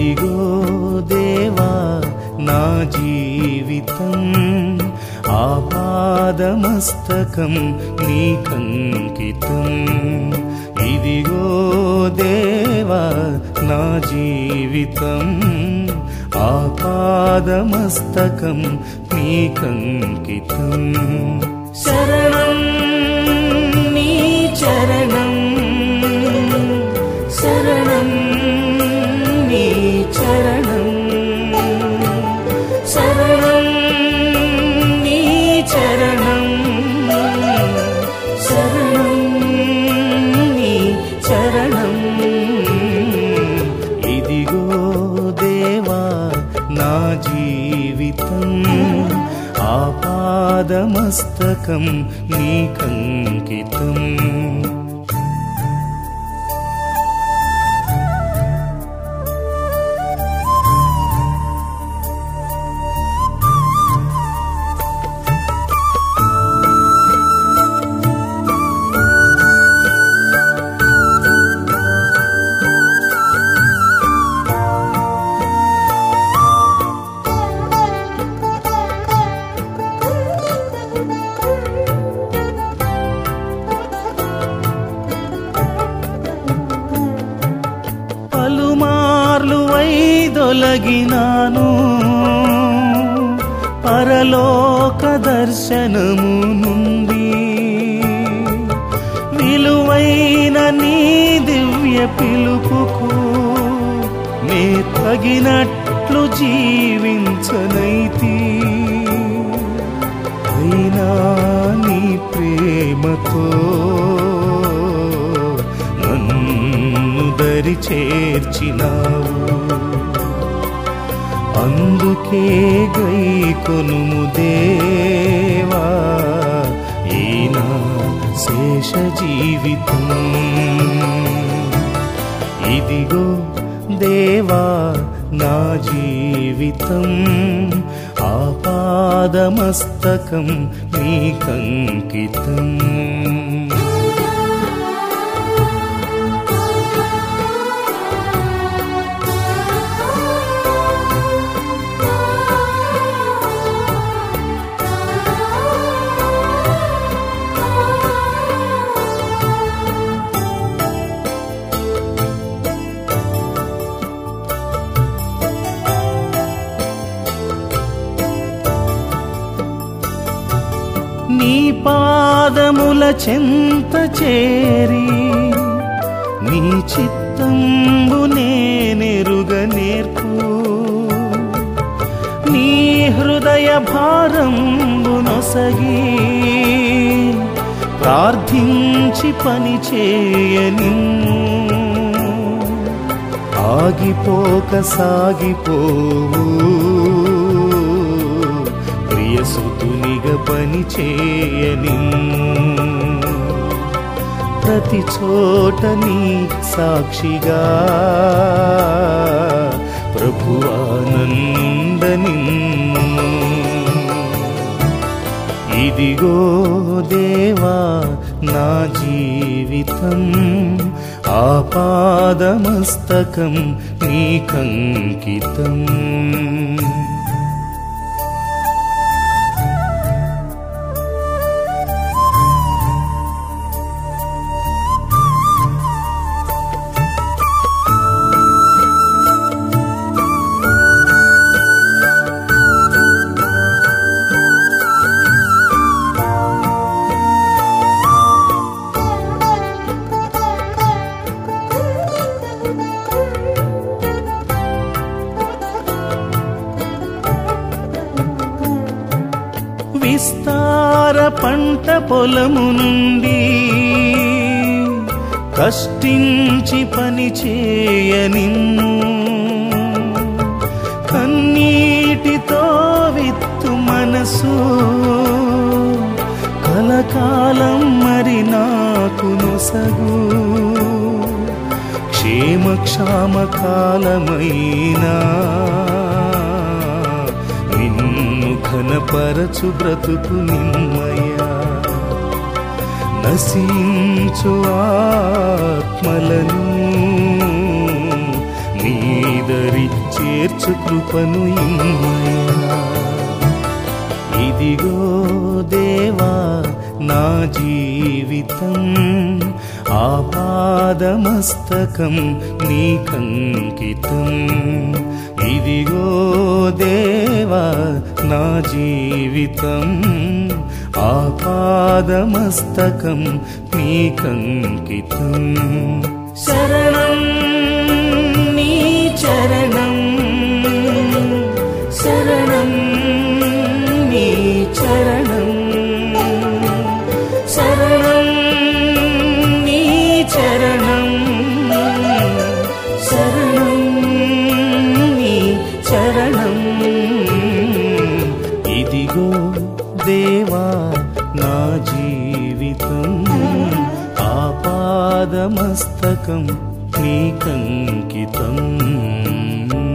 ఇదిగో దేవా నా జీవితం ఆపాదమస్తకం నీకంకితం ఇదిగో దేవా నా జీవితం ఆపాదమస్తకం నీకంకితం శరణం నీ చరణం శరణం నీ చరణం శరణం నీ చరణం శరణం నీ చరణం ఇదిగో దేవా నా జీవితం ఆపాదమస్తకం నీకంకితం పలుమార్లు వైదొలగినాను పరలోక దర్శనము నుండి విలువైన నీ దివ్య పిలుపుకు నే తగినట్లు జీవించనైతి అయినా నీ ప్రేమతో నన్ను దరి చేర్చినావు అందుకే గై కొనుము దేవా ఈనా శేష జీవితం ఇదిగో దేవా నా జీవితం ఆపాదమస్తకం నీకంకితం నీ పాదముల చెంత చేరి నీ చిత్తంబు నేనెరుగ నేర్పు నీ హృదయ భారంబు నొసగి ప్రార్థించి పని చేయని ఆగిపోక సాగిపోవు ప్రియసుతునిగ పని చేయని ప్రతి చోట నీ సాక్షిగా ప్రభువానందని ఇదిగో దేవా నా జీవితం ఆపాదమస్తకం నీకంకితం విస్తార పంట పొలము నుండి కష్టించి పని చేయ నిన్ను కన్నీటితో విత్తు మనసు కలకాలం మరి నాకు నొసగు క్షేమక్షామ కాలమైనా నిన్ను ఘనపరచు బ్రతుకు నిమ్మయా నశించు ఆత్మలను నీదరి నిలుచు కృపను ఇమ్మయా ఇదిగో దేవా నా జీవితం ఆపాదమస్తకం నీకంకితం ఇదిగో దేవా నా జీవితం ఆపాదమస్తకం నీకంకితం శరణం నీ చరణం శరణం నీ చరణం శరణం నీ చరణం శరణం నీ చరణం ఇదిగో దేవా నా జీవితం ఆపాదమస్తకం నీకంకితం